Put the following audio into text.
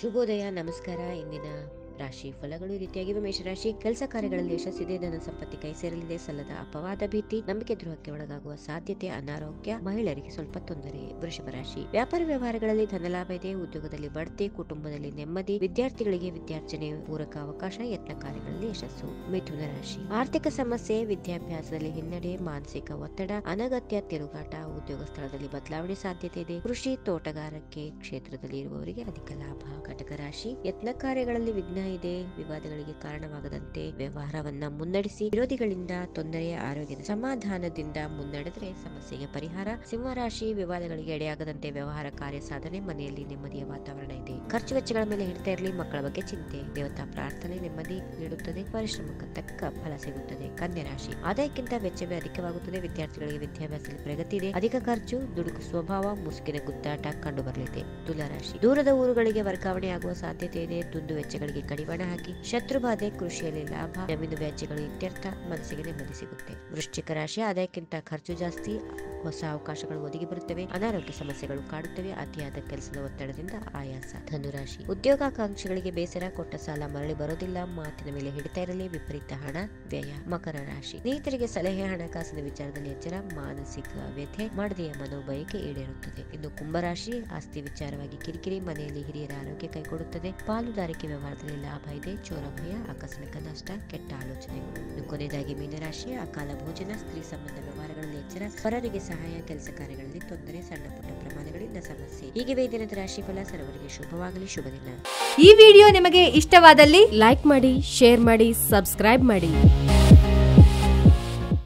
ಶುಭೋದಯ ನಮಸ್ಕಾರ ಇಂದಿನ ರಾಶಿ ಫಲಗಳು ಈ ರೀತಿಯಾಗಿ ಮೇಷರಾಶಿ ಕೆಲಸ ಕಾರ್ಯಗಳಲ್ಲಿ ಯಶಸ್ಸಿದೆ ಧನ ಸಂಪತ್ತಿ ಕೈ ಸೇರಲಿದೆ ಸಲ್ಲದ ಅಪವಾದ ಭೀತಿ ನಂಬಿಕೆ ದ್ರೋಹಕ್ಕೆ ಒಳಗಾಗುವ ಸಾಧ್ಯತೆ ಅನಾರೋಗ್ಯ ಮಹಿಳೆಯರಿಗೆ ಸ್ವಲ್ಪ ತೊಂದರೆ ವೃಷಭ ರಾಶಿ ವ್ಯಾಪಾರ ವ್ಯವಹಾರಗಳಲ್ಲಿ ಧನಲಾಭ ಇದೆ ಉದ್ಯೋಗದಲ್ಲಿ ಬಡ್ತಿ ಕುಟುಂಬದಲ್ಲಿ ನೆಮ್ಮದಿ ವಿದ್ಯಾರ್ಥಿಗಳಿಗೆ ವಿದ್ಯಾರ್ಜನೆ ಪೂರಕ ಅವಕಾಶ ಯತ್ನ ಕಾರ್ಯಗಳಲ್ಲಿ ಯಶಸ್ಸು ಮಿಥುನ ರಾಶಿ ಆರ್ಥಿಕ ಸಮಸ್ಯೆ ವಿದ್ಯಾಭ್ಯಾಸದಲ್ಲಿ ಹಿನ್ನಡೆ ಮಾನಸಿಕ ಒತ್ತಡ ಅನಗತ್ಯ ತಿರುಗಾಟ ಉದ್ಯೋಗ ಸ್ಥಳದಲ್ಲಿ ಬದಲಾವಣೆ ಸಾಧ್ಯತೆ ಇದೆ ಕೃಷಿ ತೋಟಗಾರಿಕೆ ಕ್ಷೇತ್ರದಲ್ಲಿ ಇರುವವರಿಗೆ ಅಧಿಕ ಲಾಭ ಕಟಕ ರಾಶಿ ಯತ್ನ ಕಾರ್ಯಗಳಲ್ಲಿ ವಿಘ್ನ ಇದೆ ವಿವಾದಗಳಿಗೆ ಕಾರಣವಾಗದಂತೆ ವ್ಯವಹಾರವನ್ನ ಮುನ್ನಡೆಸಿ ವಿರೋಧಿಗಳಿಂದ ತೊಂದರೆ ಆರೋಗ್ಯದ ಸಮಾಧಾನದಿಂದ ಮುನ್ನಡೆದ್ರೆ ಸಮಸ್ಯೆಗೆ ಪರಿಹಾರ ಸಿಂಹರಾಶಿ ವಿವಾದಗಳಿಗೆ ಎಡೆಯಾಗದಂತೆ ವ್ಯವಹಾರ ಕಾರ್ಯ ಸಾಧನೆ ಮನೆಯಲ್ಲಿ ನೆಮ್ಮದಿಯ ವಾತಾವರಣ ಇದೆ ಖರ್ಚು ವೆಚ್ಚಗಳ ಮೇಲೆ ಹಿಡಿತಾ ಇರಲಿ ಮಕ್ಕಳ ಬಗ್ಗೆ ಚಿಂತೆ ದೇವತಾ ಪ್ರಾರ್ಥನೆ ನೆಮ್ಮದಿ ನೀಡುತ್ತದೆ ಪರಿಶ್ರಮಕ್ಕೆ ತಕ್ಕ ಫಲ ಸಿಗುತ್ತದೆ ಕನ್ಯಾ ರಾಶಿ ಆದಾಯಕ್ಕಿಂತ ವೆಚ್ಚವೇ ಅಧಿಕವಾಗುತ್ತದೆ ವಿದ್ಯಾರ್ಥಿಗಳಿಗೆ ವಿದ್ಯಾಭ್ಯಾಸದಲ್ಲಿ ಪ್ರಗತಿ ಇದೆ ಅಧಿಕ ಖರ್ಚು ದುಡುಕು ಸ್ವಭಾವ ಮುಸುಕಿನ ಗುದ್ದಾಟ ಕಂಡು ಬರಲಿದೆ ತುಲಾರಾಶಿ ದೂರದ ಊರುಗಳಿಗೆ ವರ್ಗಾವಣೆ ಆಗುವ ಸಾಧ್ಯತೆ ಇದೆ ದುಂದು ವೆಚ್ಚಗಳಿಗೆ ಕಡಿವಾಣ ಹಾಕಿ ಶತ್ರು ಬಾಧೆ ಕೃಷಿಯಲ್ಲಿ ಲಾಭ ಜಮೀನು ವ್ಯಾಜ್ಯಗಳು ಇತ್ಯರ್ಥ ಮನಸ್ಸಿಗೆ ನೆಮ್ಮದಿ ಸಿಗುತ್ತೆ ವೃಶ್ಚಿಕ ರಾಶಿ ಆದಾಯಕ್ಕಿಂತ ಖರ್ಚು ಜಾಸ್ತಿ ಹೊಸ ಅವಕಾಶಗಳು ಒದಗಿ ಬರುತ್ತವೆ ಅನಾರೋಗ್ಯ ಸಮಸ್ಯೆಗಳು ಕಾಡುತ್ತವೆ ಅತಿಯಾದ ಕೆಲಸದ ಒತ್ತಡದಿಂದ ಆಯಾಸ ಧನುರಾಶಿ ಉದ್ಯೋಗಾಕಾಂಕ್ಷಿಗಳಿಗೆ ಬೇಸರ ಕೊಟ್ಟ ಸಾಲ ಮರಳಿ ಬರೋದಿಲ್ಲ ಮಾತಿನ ಮೇಲೆ ಹಿಡಿತಾ ಇರಲಿ ವಿಪರೀತ ಹಣ ವ್ಯಯ ಮಕರ ರಾಶಿ ಸ್ನೇಹಿತರಿಗೆ ಸಲಹೆ ಹಣಕಾಸಿನ ವಿಚಾರದಲ್ಲಿ ಎಚ್ಚರ ಮಾನಸಿಕ ವ್ಯಥೆ ಮಾಡದೆಯ ಮನೋಬಯಕೆ ಈಡೇರುತ್ತದೆ ಇನ್ನು ಕುಂಭರಾಶಿ ಆಸ್ತಿ ವಿಚಾರವಾಗಿ ಕಿರಿಕಿರಿ ಮನೆಯಲ್ಲಿ ಹಿರಿಯರ ಆರೋಗ್ಯ ಕೈಕೊಡುತ್ತದೆ ಪಾಲುದಾರಿಕೆ ವ್ಯವಹಾರದಲ್ಲಿ ಲಾಭ ಇದೆ ಚೋರ ಭಯ ಆಕಸ್ಮಿಕ ನಷ್ಟ ಕೆಟ್ಟ ಆಲೋಚನೆಗಳು ಇನ್ನು ಕೊನೆಯದಾಗಿ ಮೀನರಾಶಿ ಅಕಾಲ ಭೋಜನ ಸ್ತ್ರೀ ಸಂಬಂಧ ವ್ಯವಹಾರಗಳಲ್ಲಿ ಎಚ್ಚರ ಪರರಿಗೆ ಸಹಾಯ ಕೆಲಸ ಕಾರ್ಯಗಳಲ್ಲಿ ತೊಂದರೆ ಸಣ್ಣ ಪುಟ್ಟ ಪ್ರಮಾದಗಳಿಂದ ಸಮಸ್ಯೆ ಹೀಗಿವೆ ಈ ದಿನದ ರಾಶಿಫಲ ಸರ್ವರಿಗೆ ಶುಭವಾಗಲಿ ಶುಭ ದಿನ ಈ ವಿಡಿಯೋ ನಿಮಗೆ ಇಷ್ಟವಾದಲ್ಲಿ ಲೈಕ್ ಮಾಡಿ ಶೇರ್ ಮಾಡಿ ಸಬ್ಸ್ಕ್ರೈಬ್ ಮಾಡಿ